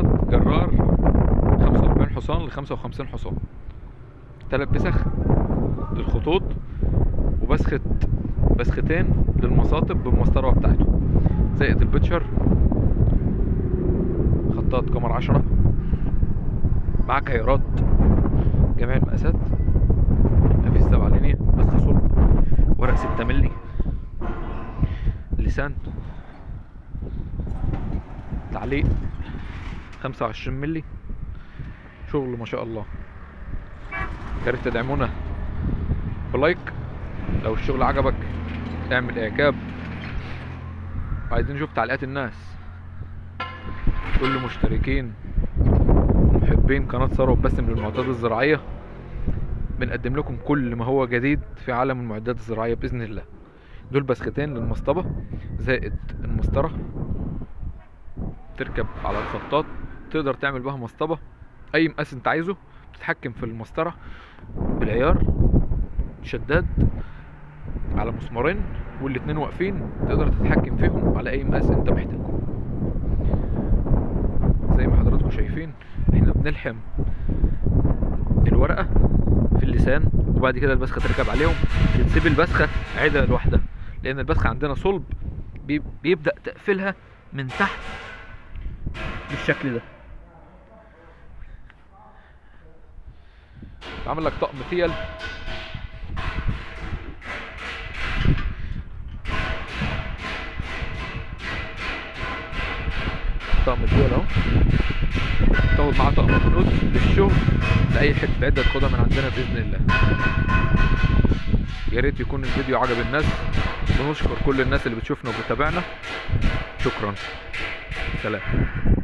عرض جرار 45 حصان ل 55 حصان تلات بسخ للخطوط وبسخة بسختين للمصاطب بالمسطرة بتاعته زائد البتشر خطاط قمر عشرة مع كيرات جميع المقاسات مفيش سبعة لينية بس صلب ورق ستة ملي لسان تعليق خمسة وعشرين ملي شغل ما شاء الله يا ريت تدعمونا بلايك لو الشغل عجبك اعمل اعجاب عايزين نشوف تعليقات الناس كل مشتركين ومحبين قناة ثروت باسم للمعدات الزراعية بنقدم لكم كل ما هو جديد في عالم المعدات الزراعية بإذن الله دول بسختين للمصطبة زائد المسطرة تركب على الخطاط تقدر تعمل بها مسطبة أي مقاس أنت عايزه تتحكم في المسطرة بالعيار شداد على مسمارين والاتنين واقفين تقدر تتحكم فيهم على أي مقاس أنت محتاجه زي ما حضراتكم شايفين احنا بنلحم الورقة في اللسان وبعد كده البسخة تركب عليهم بنسيب البسخة عدة لوحدها لأن البسخة عندنا صلب بي- بيبدأ تقفلها من تحت بالشكل ده بعمل لك طقم فيل طقم فيل اهو تاخد معاه طقم فلوس للشغل لأي حتة عدة تاخدها من عندنا بإذن الله يا ريت يكون الفيديو عجب الناس ونشكر كل الناس اللي بتشوفنا وبتتابعنا شكرا سلام